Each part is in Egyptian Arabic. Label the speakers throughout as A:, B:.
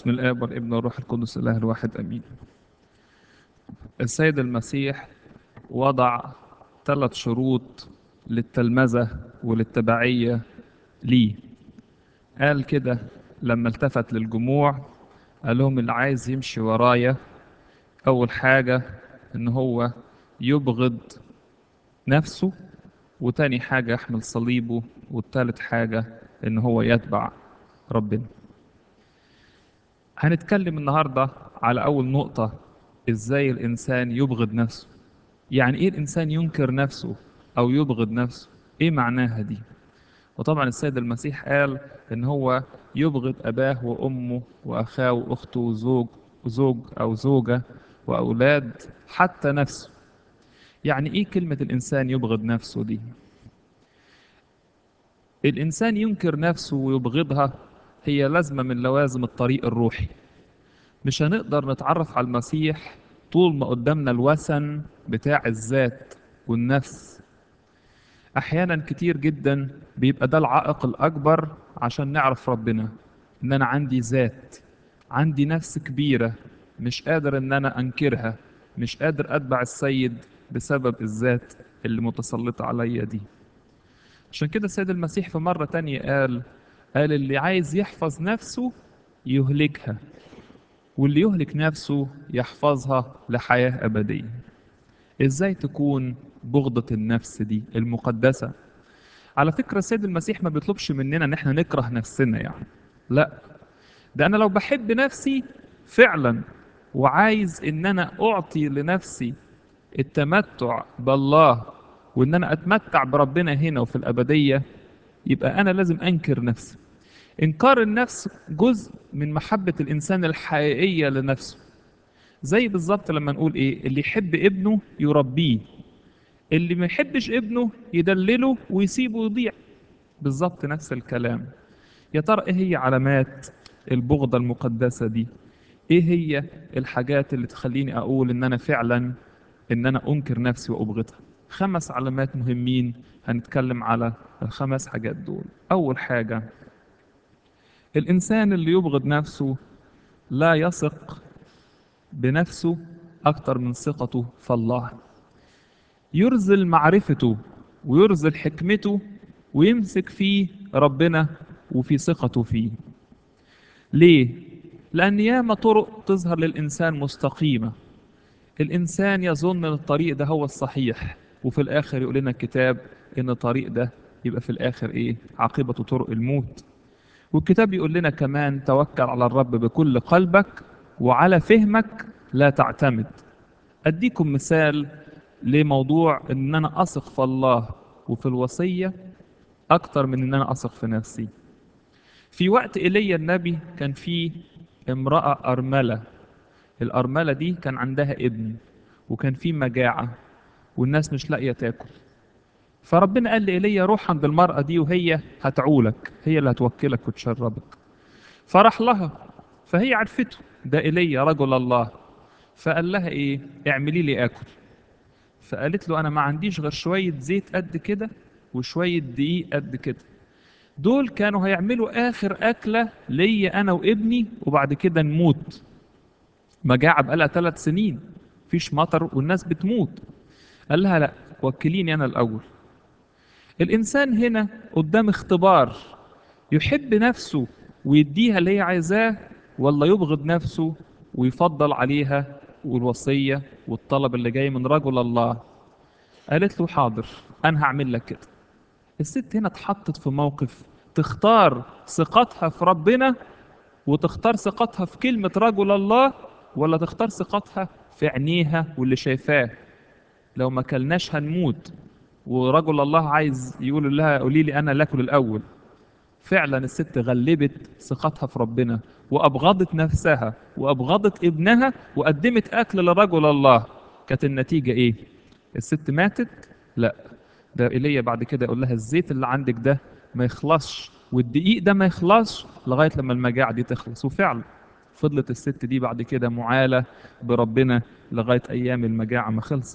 A: بسم الآب والابن والروح القدس الإله الواحد آمين. السيد المسيح وضع ثلاث شروط للتلمذة وللتبعية ليه. قال كده لما التفت للجموع قال لهم اللي عايز يمشي ورايا أول حاجة إن هو يبغض نفسه وتاني حاجة يحمل صليبه والتالت حاجة إن هو يتبع ربنا. هنتكلم النهاردة على أول نقطة إزاي الإنسان يبغض نفسه يعني إيه الإنسان ينكر نفسه أو يبغض نفسه إيه معناها دي وطبعا السيد المسيح قال إن هو يبغض أباه وأمه وأخاه وأخته وزوج وزوج أو زوجة وأولاد حتى نفسه يعني إيه كلمة الإنسان يبغض نفسه دي الإنسان ينكر نفسه ويبغضها هي لازمة من لوازم الطريق الروحي مش هنقدر نتعرف على المسيح طول ما قدامنا الوثن بتاع الذات والنفس أحيانا كتير جدا بيبقى ده العائق الأكبر عشان نعرف ربنا إن أنا عندي ذات عندي نفس كبيرة مش قادر إن أنا أنكرها مش قادر أتبع السيد بسبب الذات اللي متسلطة عليا دي عشان كده السيد المسيح في مرة تانية قال قال اللي عايز يحفظ نفسه يهلكها واللي يهلك نفسه يحفظها لحياة أبدية إزاي تكون بغضة النفس دي المقدسة على فكرة السيد المسيح ما بيطلبش مننا إن احنا نكره نفسنا يعني لا ده أنا لو بحب نفسي فعلا وعايز إن أنا أعطي لنفسي التمتع بالله وإن أنا أتمتع بربنا هنا وفي الأبدية يبقى أنا لازم أنكر نفسي إنكار النفس جزء من محبة الإنسان الحقيقية لنفسه زي بالظبط لما نقول إيه اللي يحب ابنه يربيه اللي ما يحبش ابنه يدلله ويسيبه يضيع بالظبط نفس الكلام يا ترى إيه هي علامات البغضة المقدسة دي إيه هي الحاجات اللي تخليني أقول إن أنا فعلا إن أنا أنكر نفسي وأبغضها خمس علامات مهمين هنتكلم على الخمس حاجات دول أول حاجة الإنسان اللي يبغض نفسه لا يثق بنفسه أكتر من ثقته في الله يرزل معرفته ويرزل حكمته ويمسك فيه ربنا وفي ثقته فيه ليه؟ لأن ياما طرق تظهر للإنسان مستقيمة الإنسان يظن أن الطريق ده هو الصحيح وفي الآخر يقول لنا الكتاب إن الطريق ده يبقى في الآخر إيه؟ عاقبته طرق الموت والكتاب يقول لنا كمان توكل على الرب بكل قلبك وعلى فهمك لا تعتمد أديكم مثال لموضوع إن أنا أثق في الله وفي الوصية أكتر من إن أنا أثق في نفسي في وقت إيليا النبي كان في امرأة أرملة الأرملة دي كان عندها ابن وكان في مجاعة والناس مش لاقية تاكل فربنا قال لإيليا روح عند المرأة دي وهي هتعولك هي اللي هتوكلك وتشربك فراح لها فهي عرفته ده إيليا رجل الله فقال لها إيه اعملي لي آكل فقالت له أنا ما عنديش غير شوية زيت قد كده وشوية دقيق قد كده دول كانوا هيعملوا آخر أكلة ليا أنا وابني وبعد كده نموت مجاعة بقالها ثلاث سنين فيش مطر والناس بتموت قال لها لا وكليني أنا الأول الإنسان هنا قدام اختبار يحب نفسه ويديها اللي هي عايزاه ولا يبغض نفسه ويفضل عليها والوصية والطلب اللي جاي من رجل الله قالت له حاضر أنا هعمل لك كده الست هنا اتحطت في موقف تختار ثقتها في ربنا وتختار ثقتها في كلمة رجل الله ولا تختار ثقتها في عينيها واللي شايفاه لو ما كلناش هنموت ورجل الله عايز يقول لها قولي لي انا لاكل الاول فعلا الست غلبت ثقتها في ربنا وابغضت نفسها وابغضت ابنها وقدمت اكل لرجل الله كانت النتيجه ايه الست ماتت لا ده ايليا بعد كده يقول لها الزيت اللي عندك ده ما يخلصش والدقيق ده ما يخلصش لغايه لما المجاعه دي تخلص وفعلا فضلت الست دي بعد كده معالة بربنا لغاية أيام المجاعة ما خلصت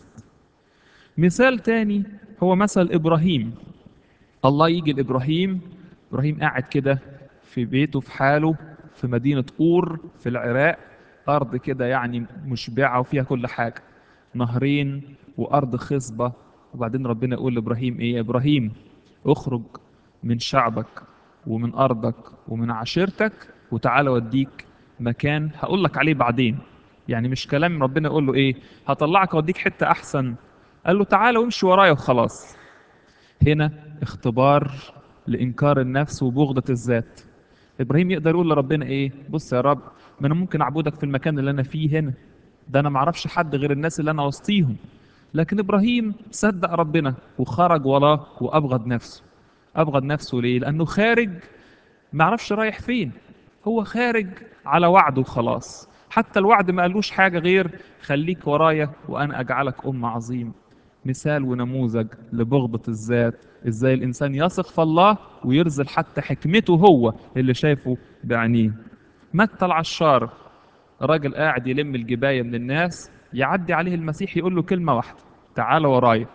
A: مثال تاني هو مثل إبراهيم الله يجي لإبراهيم إبراهيم قاعد كده في بيته في حاله في مدينة أور في العراق أرض كده يعني مشبعة وفيها كل حاجة نهرين وأرض خصبة وبعدين ربنا يقول لإبراهيم إيه يا إبراهيم اخرج من شعبك ومن أرضك ومن عشيرتك وتعالى أوديك مكان هقول لك عليه بعدين يعني مش كلام ربنا يقول له إيه هطلعك أوديك حتة أحسن قال له تعالى وامشي ورايا وخلاص هنا اختبار لإنكار النفس وبغضة الذات إبراهيم يقدر يقول لربنا إيه بص يا رب ما أنا ممكن أعبدك في المكان اللي أنا فيه هنا ده أنا معرفش حد غير الناس اللي أنا وسطيهم لكن إبراهيم صدق ربنا وخرج وراه وأبغض نفسه أبغض نفسه ليه لأنه خارج معرفش رايح فين هو خارج على وعده خلاص حتى الوعد ما قالوش حاجة غير خليك ورايا وأنا أجعلك أم عظيم مثال ونموذج لبغضة الذات ازاي الانسان يثق في الله ويرزل حتى حكمته هو اللي شايفه بعينيه متى العشار راجل قاعد يلم الجبايه من الناس يعدي عليه المسيح يقول له كلمه واحده تعال ورايا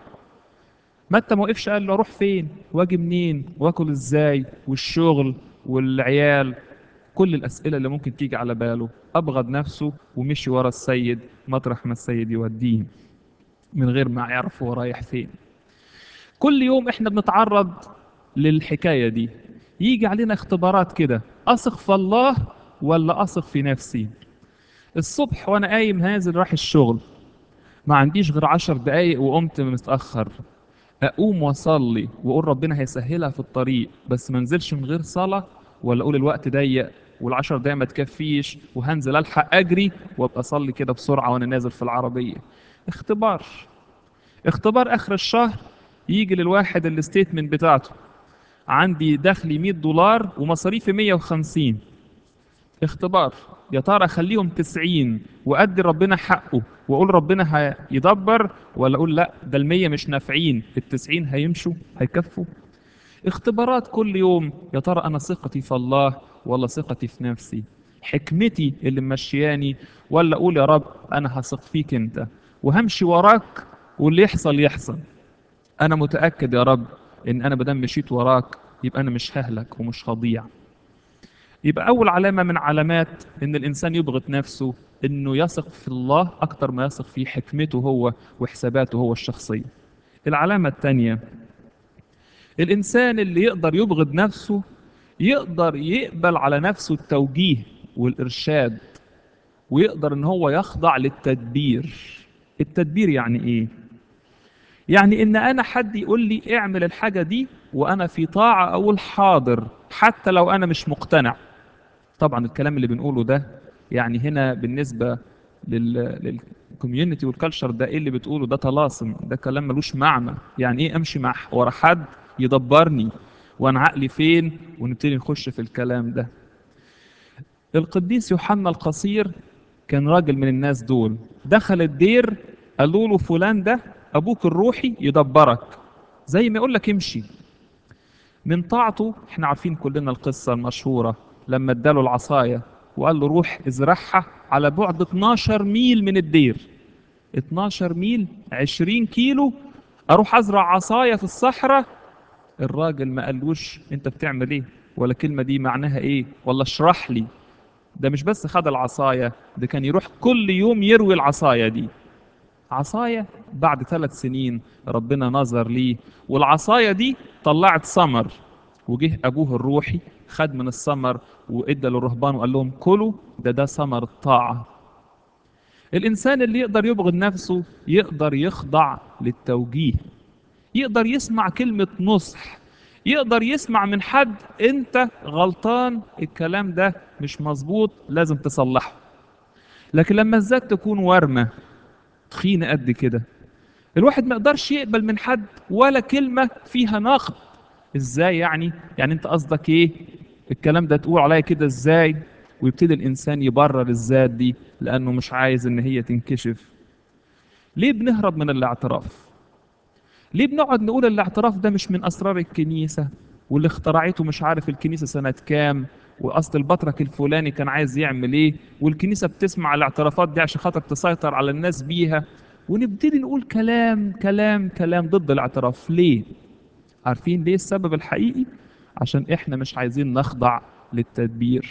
A: متى ما وقفش قال له اروح فين واجي منين واكل ازاي والشغل والعيال كل الاسئله اللي ممكن تيجي على باله ابغض نفسه ومشي ورا السيد مطرح ما السيد يوديه من غير ما يعرف هو رايح فين كل يوم احنا بنتعرض للحكايه دي يجي علينا اختبارات كده اثق في الله ولا اثق في نفسي الصبح وانا قايم نازل رايح الشغل ما عنديش غير عشر دقايق وقمت متاخر اقوم واصلي واقول ربنا هيسهلها في الطريق بس ما انزلش من غير صلاه ولا اقول الوقت ضيق والعشر دقايق ما تكفيش وهنزل الحق اجري وابقى اصلي كده بسرعه وانا نازل في العربيه اختبار اختبار اخر الشهر يجي للواحد الستيتمنت بتاعته عندي دخلي 100 دولار ومصاريفي 150 اختبار يا ترى اخليهم 90 وادي ربنا حقه واقول ربنا هيدبر ولا اقول لا ده ال100 مش نافعين ال90 هيمشوا هيكفوا اختبارات كل يوم يا ترى انا ثقتي في الله ولا ثقتي في نفسي حكمتي اللي ممشياني ولا اقول يا رب انا هثق فيك انت وهمشي وراك واللي يحصل يحصل انا متاكد يا رب ان انا بدل مشيت وراك يبقى انا مش ههلك ومش هضيع يبقى اول علامه من علامات ان الانسان يبغض نفسه انه يثق في الله اكتر ما يثق في حكمته هو وحساباته هو الشخصيه العلامه الثانيه الانسان اللي يقدر يبغض نفسه يقدر يقبل على نفسه التوجيه والارشاد ويقدر ان هو يخضع للتدبير التدبير يعني ايه يعني ان انا حد يقول لي اعمل الحاجه دي وانا في طاعه اقول حاضر حتى لو انا مش مقتنع طبعا الكلام اللي بنقوله ده يعني هنا بالنسبه لل للكوميونتي والكالتشر ده ايه اللي بتقوله ده طلاسم ده كلام ملوش معنى يعني ايه امشي مع ورا حد يدبرني وانا عقلي فين ونبتدي نخش في الكلام ده القديس يوحنا القصير كان راجل من الناس دول دخل الدير قالوا له فلان ده ابوك الروحي يدبرك زي ما يقول لك امشي من طاعته احنا عارفين كلنا القصه المشهوره لما اداله العصايه وقال له روح ازرعها على بعد 12 ميل من الدير 12 ميل 20 كيلو اروح ازرع عصايه في الصحراء الراجل ما قالوش انت بتعمل ايه ولا الكلمه دي معناها ايه ولا اشرح لي ده مش بس خد العصايه ده كان يروح كل يوم يروي العصايه دي عصايه بعد ثلاث سنين ربنا نظر ليه والعصايه دي طلعت ثمر وجه ابوه الروحي خد من الثمر وادى للرهبان وقال لهم كلوا ده ده ثمر الطاعه الانسان اللي يقدر يبغض نفسه يقدر يخضع للتوجيه يقدر يسمع كلمه نصح يقدر يسمع من حد انت غلطان الكلام ده مش مظبوط لازم تصلحه لكن لما الذات تكون ورمه تخينه قد كده الواحد ما يقدرش يقبل من حد ولا كلمه فيها نقد ازاي يعني يعني انت قصدك ايه الكلام ده تقول عليا كده ازاي ويبتدي الانسان يبرر الذات دي لانه مش عايز ان هي تنكشف ليه بنهرب من الاعتراف ليه بنقعد نقول الاعتراف ده مش من اسرار الكنيسه واللي اخترعته مش عارف الكنيسه سنه كام واصل البطرك الفلاني كان عايز يعمل ايه والكنيسه بتسمع الاعترافات دي عشان خاطر تسيطر على الناس بيها ونبتدي نقول كلام كلام كلام ضد الاعتراف ليه عارفين ليه السبب الحقيقي عشان احنا مش عايزين نخضع للتدبير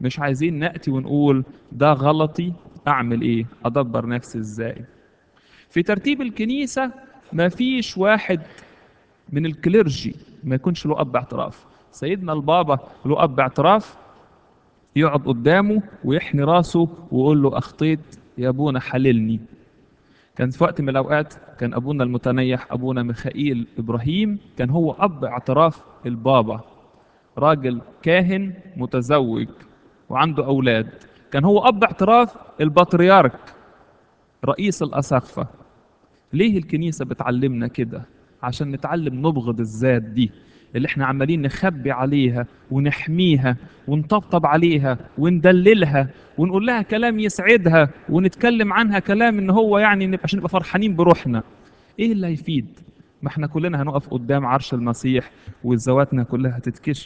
A: مش عايزين نأتي ونقول ده غلطي أعمل إيه أدبر نفسي إزاي في ترتيب الكنيسة ما فيش واحد من الكليرجي ما يكونش له أب اعتراف سيدنا البابا له أب اعتراف يقعد قدامه ويحني راسه ويقول له أخطيت يا أبونا حللني كان في وقت من الأوقات كان أبونا المتنيح أبونا ميخائيل إبراهيم كان هو أب اعتراف البابا راجل كاهن متزوج وعنده أولاد كان هو أب اعتراف البطريرك رئيس الأساقفة ليه الكنيسة بتعلمنا كده عشان نتعلم نبغض الذات دي اللي احنا عمالين نخبي عليها ونحميها ونطبطب عليها وندللها ونقول لها كلام يسعدها ونتكلم عنها كلام ان هو يعني نبقى عشان نبقى فرحانين بروحنا ايه اللي هيفيد ما احنا كلنا هنقف قدام عرش المسيح وذواتنا كلها هتتكشف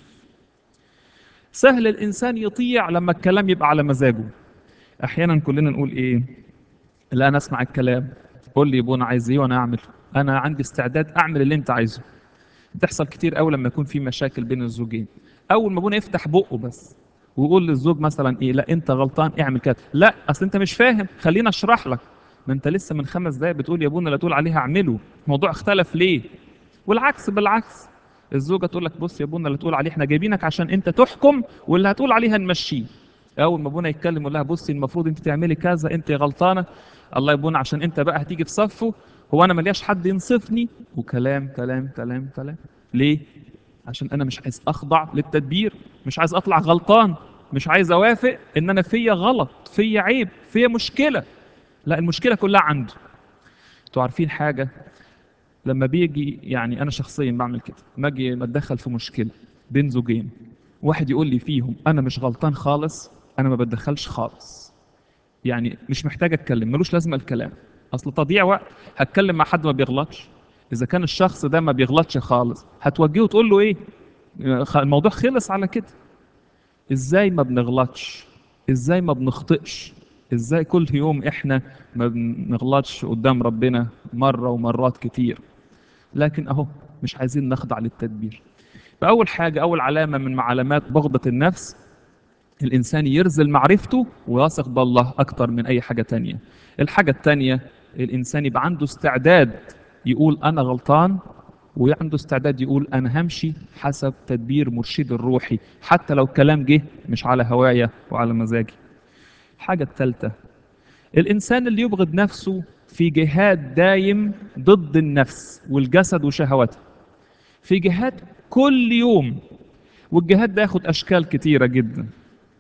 A: سهل الانسان يطيع لما الكلام يبقى على مزاجه احيانا كلنا نقول ايه لا انا اسمع الكلام قول لي ابونا عايز ايه وانا اعمل انا عندي استعداد اعمل اللي انت عايزه بتحصل كتير قوي لما يكون في مشاكل بين الزوجين اول ما ابونا يفتح بقه بس ويقول للزوج مثلا ايه لا انت غلطان اعمل كده لا اصل انت مش فاهم خليني اشرح لك ما انت لسه من خمس دقايق بتقول يا ابونا لا تقول عليها اعمله الموضوع اختلف ليه والعكس بالعكس الزوجه تقول لك بص يا ابونا لا تقول عليه احنا جايبينك عشان انت تحكم واللي هتقول عليها نمشيه اول ما ابونا يتكلم يقول لها بصي المفروض انت تعملي كذا انت غلطانه الله يبونا عشان انت بقى هتيجي في صفه هو انا ملياش حد ينصفني وكلام كلام كلام كلام ليه عشان انا مش عايز اخضع للتدبير مش عايز اطلع غلطان مش عايز اوافق ان انا فيا غلط فيا عيب فيا مشكله لا المشكله كلها عنده انتوا عارفين حاجه لما بيجي يعني انا شخصيا بعمل كده ما اجي اتدخل في مشكله بين زوجين واحد يقول لي فيهم انا مش غلطان خالص انا ما بتدخلش خالص يعني مش محتاج اتكلم ملوش لازمه الكلام اصل تضييع وقت هتكلم مع حد ما بيغلطش اذا كان الشخص ده ما بيغلطش خالص هتوجهه وتقول له ايه الموضوع خلص على كده ازاي ما بنغلطش ازاي ما بنخطئش ازاي كل يوم احنا ما بنغلطش قدام ربنا مره ومرات كتير لكن اهو مش عايزين نخضع للتدبير فاول حاجه اول علامه من علامات بغضه النفس الانسان يرزل معرفته ويثق بالله اكتر من اي حاجه تانية الحاجه التانية الانسان يبقى عنده استعداد يقول انا غلطان وعنده استعداد يقول انا همشي حسب تدبير مرشد الروحي حتى لو الكلام جه مش على هوايا وعلى مزاجي الحاجه الثالثه الانسان اللي يبغض نفسه في جهاد دايم ضد النفس والجسد وشهواته في جهاد كل يوم والجهاد ده ياخد اشكال كتيره جدا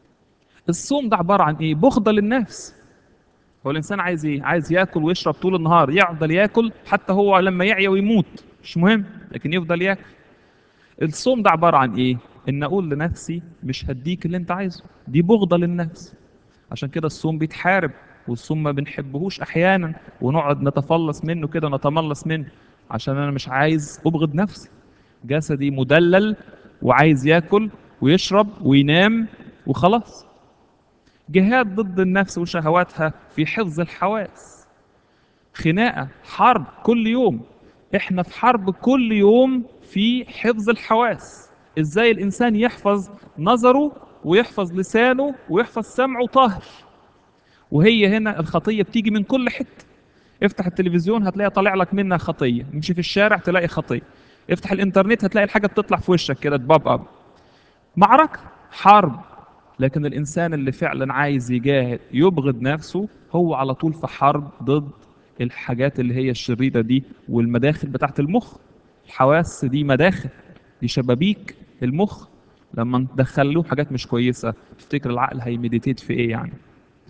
A: الصوم ده عباره عن ايه بغضه للنفس هو الانسان عايز ايه عايز ياكل ويشرب طول النهار يفضل ياكل حتى هو لما يعيا ويموت مش مهم لكن يفضل ياكل الصوم ده عباره عن ايه ان اقول لنفسي مش هديك اللي انت عايزه دي بغضه للنفس عشان كده الصوم بيتحارب والصوم ما بنحبهوش احيانا ونقعد نتفلص منه كده نتملص منه عشان انا مش عايز ابغض نفسي جسدي مدلل وعايز ياكل ويشرب وينام وخلاص جهاد ضد النفس وشهواتها في حفظ الحواس خناقه حرب كل يوم احنا في حرب كل يوم في حفظ الحواس ازاي الانسان يحفظ نظره ويحفظ لسانه ويحفظ سمعه طاهر وهي هنا الخطيه بتيجي من كل حته افتح التلفزيون هتلاقي طالع لك منها خطيه امشي في الشارع تلاقي خطيه افتح الانترنت هتلاقي الحاجه بتطلع في وشك كده تباب اب معركه حرب لكن الانسان اللي فعلا عايز يجاهد يبغض نفسه هو على طول في حرب ضد الحاجات اللي هي الشريره دي والمداخل بتاعت المخ الحواس دي مداخل دي شبابيك المخ لما ندخل له حاجات مش كويسه تفتكر العقل هيمديتيت في ايه يعني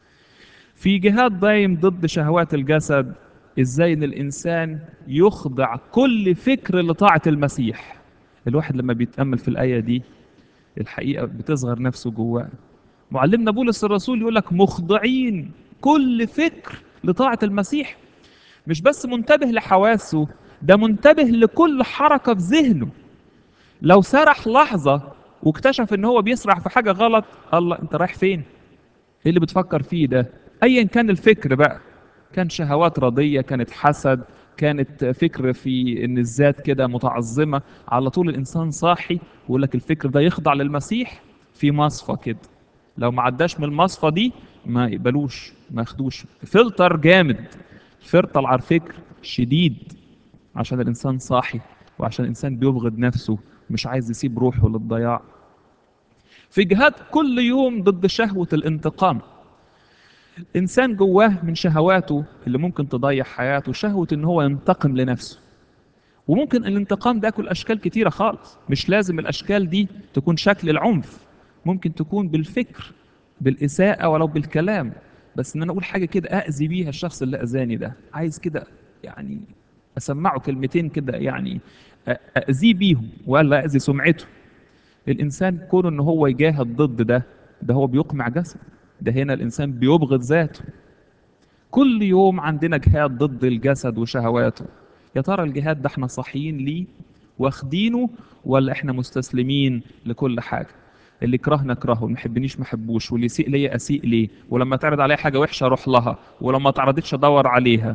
A: في جهاد دايم ضد شهوات الجسد ازاي ان الانسان يخضع كل فكر لطاعه المسيح الواحد لما بيتامل في الايه دي الحقيقه بتصغر نفسه جواه معلمنا بولس الرسول يقول لك مخضعين كل فكر لطاعه المسيح مش بس منتبه لحواسه ده منتبه لكل حركه في ذهنه لو سرح لحظه واكتشف ان هو بيسرح في حاجه غلط الله انت رايح فين ايه اللي بتفكر فيه ده ايا كان الفكر بقى كان شهوات رضيه كانت حسد كانت فكر في ان الذات كده متعظمه على طول الانسان صاحي ويقول لك الفكر ده يخضع للمسيح في مصفى كده لو ما عداش من المصفى دي ما يقبلوش ما ياخدوش فلتر جامد فلتر على الفكر شديد عشان الانسان صاحي وعشان الانسان بيبغض نفسه مش عايز يسيب روحه للضياع في جهاد كل يوم ضد شهوة الانتقام الإنسان جواه من شهواته اللي ممكن تضيع حياته شهوة إن هو ينتقم لنفسه وممكن الانتقام ده ياكل أشكال كتيرة خالص مش لازم الأشكال دي تكون شكل العنف ممكن تكون بالفكر بالإساءة ولو بالكلام بس إن أنا أقول حاجة كده أأذي بيها الشخص اللي أذاني ده عايز كده يعني أسمعه كلمتين كده يعني أأذيه بيهم ولا أأذي سمعته الإنسان كونه إن هو يجاهد ضد ده ده هو بيقمع جسد ده هنا الإنسان بيبغض ذاته كل يوم عندنا جهاد ضد الجسد وشهواته يا ترى الجهاد ده احنا صاحيين ليه واخدينه ولا احنا مستسلمين لكل حاجة اللي يكرهنا اكرهه اللي ما يحبنيش ما احبوش واللي يسيء ليا اسيء ليه ولما تعرض عليا حاجة وحشة اروح لها ولما ما تعرضتش ادور عليها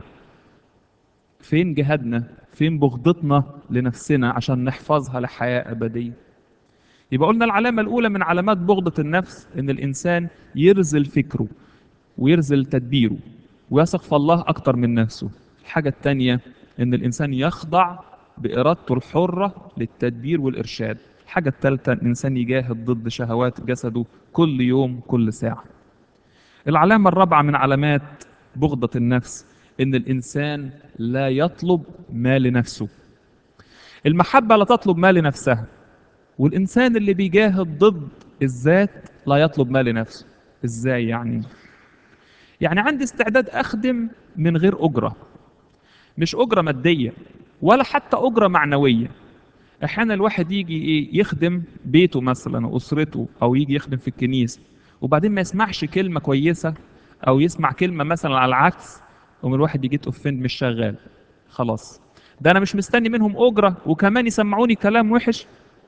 A: فين جهادنا فين بغضتنا لنفسنا عشان نحفظها لحياة أبدية يبقى قلنا العلامة الأولى من علامات بغضة النفس إن الإنسان يرزل فكره ويرزل تدبيره ويثق في الله أكتر من نفسه الحاجة الثانية إن الإنسان يخضع بإرادته الحرة للتدبير والإرشاد الحاجة الثالثة إن الإنسان يجاهد ضد شهوات جسده كل يوم كل ساعة العلامة الرابعة من علامات بغضة النفس إن الإنسان لا يطلب ما لنفسه المحبة لا تطلب ما لنفسها والإنسان اللي بيجاهد ضد الذات لا يطلب ما لنفسه إزاي يعني؟ يعني عندي استعداد أخدم من غير أجرة مش أجرة مادية ولا حتى أجرة معنوية أحيانا الواحد يجي إيه يخدم بيته مثلا وأسرته أو يجي يخدم في الكنيسة وبعدين ما يسمعش كلمة كويسة أو يسمع كلمة مثلا على العكس ومن الواحد يجي تأوفند مش شغال خلاص ده أنا مش مستني منهم أجرة وكمان يسمعوني كلام وحش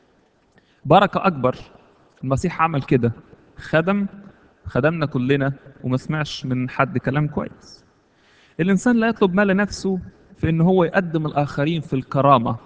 A: بركة أكبر المسيح عمل كده خدم خدمنا كلنا وما سمعش من حد كلام كويس الإنسان لا يطلب ما لنفسه في إن هو يقدم الآخرين في الكرامة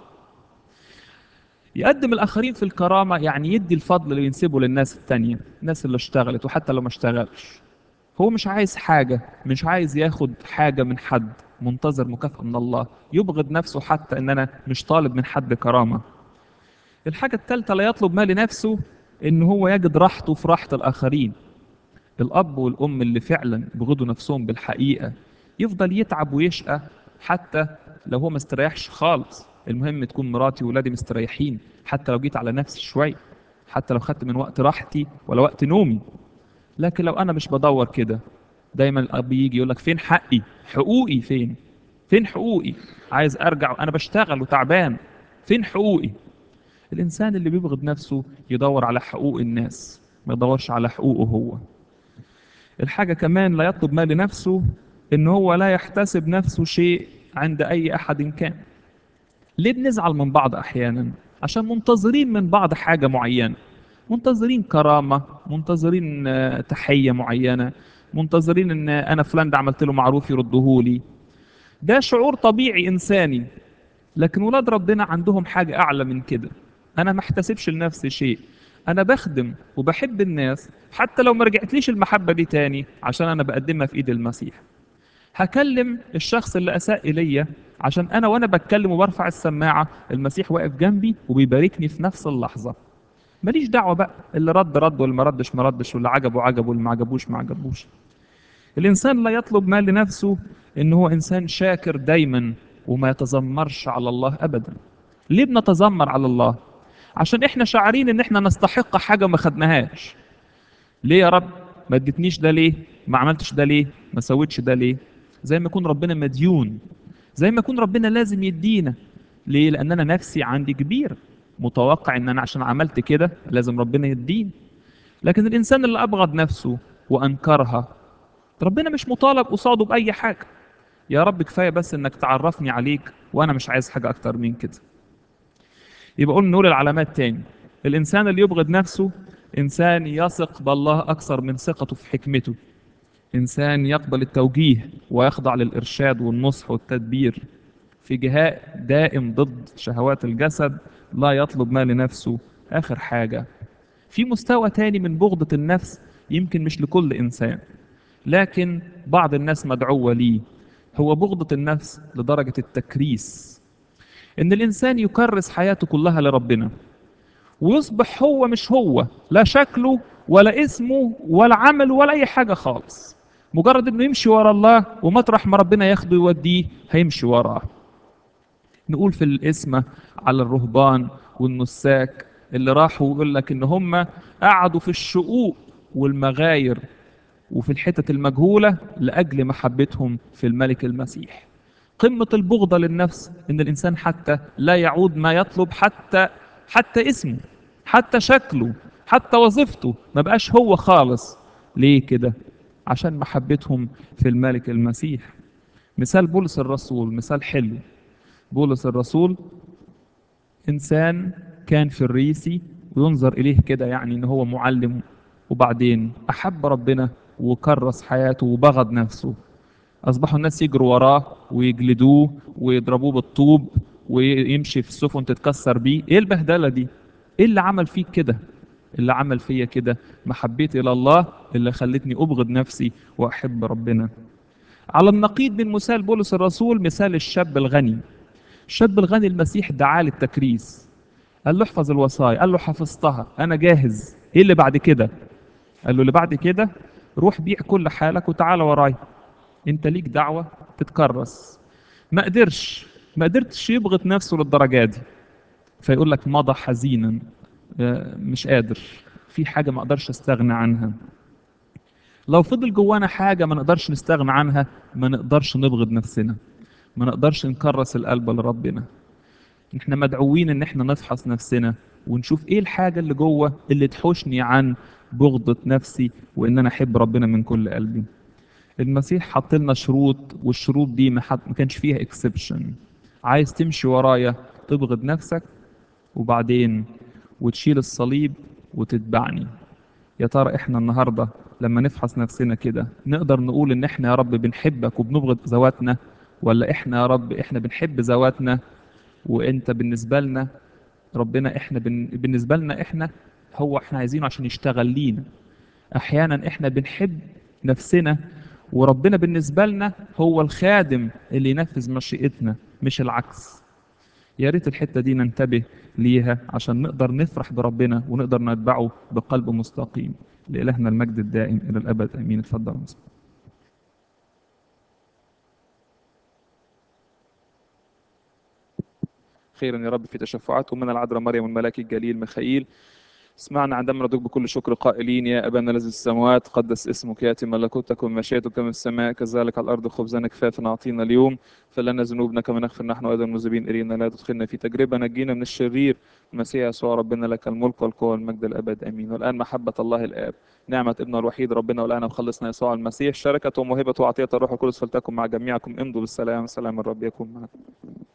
A: يقدم الآخرين في الكرامة يعني يدي الفضل اللي ينسبه للناس التانية الناس اللي اشتغلت وحتى لو ما اشتغلش هو مش عايز حاجة مش عايز ياخد حاجة من حد منتظر مكافأة من الله يبغض نفسه حتى إن أنا مش طالب من حد كرامة الحاجة الثالثة لا يطلب ما لنفسه إن هو يجد راحته في راحة الآخرين الأب والأم اللي فعلا بيغضوا نفسهم بالحقيقة يفضل يتعب ويشقى حتى لو هو ما استريحش خالص المهم تكون مراتي وولادي مستريحين حتى لو جيت على نفسي شوية حتى لو خدت من وقت راحتي ولا وقت نومي لكن لو أنا مش بدور كده دايما الأب يجي يقول لك فين حقي حقوقي فين فين حقوقي عايز أرجع أنا بشتغل وتعبان فين حقوقي الإنسان اللي بيبغض نفسه يدور على حقوق الناس ما يدورش على حقوقه هو الحاجة كمان لا يطلب ما لنفسه إن هو لا يحتسب نفسه شيء عند أي أحد كان ليه بنزعل من بعض أحيانا عشان منتظرين من بعض حاجة معينة منتظرين كرامة منتظرين آه، تحية معينة منتظرين ان انا فلان ده عملت له معروف يردهولي ده شعور طبيعي انساني لكن ولاد ربنا عندهم حاجة اعلى من كده انا ما احتسبش لنفسي شيء انا بخدم وبحب الناس حتى لو ما رجعتليش المحبة دي تاني عشان انا بقدمها في ايد المسيح هكلم الشخص اللي اساء الي عشان انا وانا بتكلم وبرفع السماعة المسيح واقف جنبي وبيباركني في نفس اللحظة ماليش دعوة بقى اللي رد رد واللي ما ردش ما ردش واللي عجبه عجبه واللي ما عجبوش ما عجبوش الإنسان لا يطلب ما لنفسه إن هو إنسان شاكر دايما وما يتذمرش على الله أبدا ليه بنتذمر على الله عشان إحنا شاعرين إن إحنا نستحق حاجة ما خدناهاش ليه يا رب ما اديتنيش ده ليه ما عملتش ده ليه ما سويتش ده ليه زي ما يكون ربنا مديون زي ما يكون ربنا لازم يدينا ليه لأن أنا نفسي عندي كبير متوقع ان انا عشان عملت كده لازم ربنا يديني لكن الانسان اللي ابغض نفسه وانكرها ربنا مش مطالب قصاده باي حاجه يا رب كفايه بس انك تعرفني عليك وانا مش عايز حاجه اكتر من كده يبقى قلنا نقول العلامات تاني الانسان اللي يبغض نفسه انسان يثق بالله اكثر من ثقته في حكمته انسان يقبل التوجيه ويخضع للارشاد والنصح والتدبير في جهاء دائم ضد شهوات الجسد لا يطلب ما لنفسه آخر حاجة في مستوى تاني من بغضة النفس يمكن مش لكل إنسان لكن بعض الناس مدعوة ليه هو بغضة النفس لدرجة التكريس إن الإنسان يكرس حياته كلها لربنا ويصبح هو مش هو لا شكله ولا اسمه ولا عمله ولا أي حاجة خالص مجرد إنه يمشي ورا الله ومطرح ما ربنا ياخده يوديه هيمشي وراه نقول في الاسم على الرهبان والنساك اللي راحوا ويقول لك ان هم قعدوا في الشقوق والمغاير وفي الحتت المجهولة لأجل محبتهم في الملك المسيح قمة البغضة للنفس ان الانسان حتى لا يعود ما يطلب حتى حتى اسمه حتى شكله حتى وظيفته ما بقاش هو خالص ليه كده عشان محبتهم في الملك المسيح مثال بولس الرسول مثال حلو بولس الرسول انسان كان في الريسي وينظر اليه كده يعني ان هو معلم وبعدين احب ربنا وكرس حياته وبغض نفسه اصبحوا الناس يجروا وراه ويجلدوه ويضربوه بالطوب ويمشي في السفن تتكسر بيه ايه البهدله دي ايه اللي عمل فيك كده اللي عمل فيا كده محبتي الى الله اللي خلتني ابغض نفسي واحب ربنا على النقيض من مثال بولس الرسول مثال الشاب الغني الشاب الغني المسيح دعاه للتكريس قال له احفظ الوصايا قال له حفظتها انا جاهز ايه اللي بعد كده قال له اللي بعد كده روح بيع كل حالك وتعالى ورايا انت ليك دعوه تتكرس ما قدرش ما قدرتش يبغض نفسه للدرجه دي فيقول لك مضى حزينا آه، مش قادر في حاجه ما اقدرش استغنى عنها لو فضل جوانا حاجه ما نقدرش نستغنى عنها ما نقدرش نبغض نفسنا ما نقدرش نكرس القلب لربنا احنا مدعوين ان احنا نفحص نفسنا ونشوف ايه الحاجة اللي جوه اللي تحوشني عن بغضة نفسي وان انا احب ربنا من كل قلبي المسيح حط لنا شروط والشروط دي ما, حد ما كانش فيها اكسبشن عايز تمشي ورايا تبغض نفسك وبعدين وتشيل الصليب وتتبعني يا ترى احنا النهارده لما نفحص نفسنا كده نقدر نقول ان احنا يا رب بنحبك وبنبغض ذواتنا ولا احنا يا رب احنا بنحب ذواتنا وانت بالنسبه لنا ربنا احنا بن... بالنسبه لنا احنا هو احنا عايزينه عشان يشتغل لينا احيانا احنا بنحب نفسنا وربنا بالنسبه لنا هو الخادم اللي ينفذ مشيئتنا مش العكس يا ريت الحته دي ننتبه ليها عشان نقدر نفرح بربنا ونقدر نتبعه بقلب مستقيم لإلهنا المجد الدائم إلى الأبد آمين اتفضل يا مصطفى. خيرا يا رب في تشفعاتكم من العذراء مريم الملاك الجليل ميخائيل اسمعنا عندما ندعوك بكل شكر قائلين يا ابانا الذي في السماوات قدس اسمك ياتي ملكوتك ومشيئتك كما في السماء كذلك على الارض خبزنا كفافنا اعطينا اليوم فلنا ذنوبنا كما نغفر نحن ايضا المذنبين الينا لا تدخلنا في تجربه نجينا من الشرير المسيح يسوع ربنا لك الملك والقوه والمجد الابد امين والان محبه الله الاب نعمه ابنه الوحيد ربنا والان وخلصنا يسوع المسيح شركه وموهبه وعطيه الروح القدس فلتكن مع جميعكم امضوا بالسلام سلام الرب يكون معكم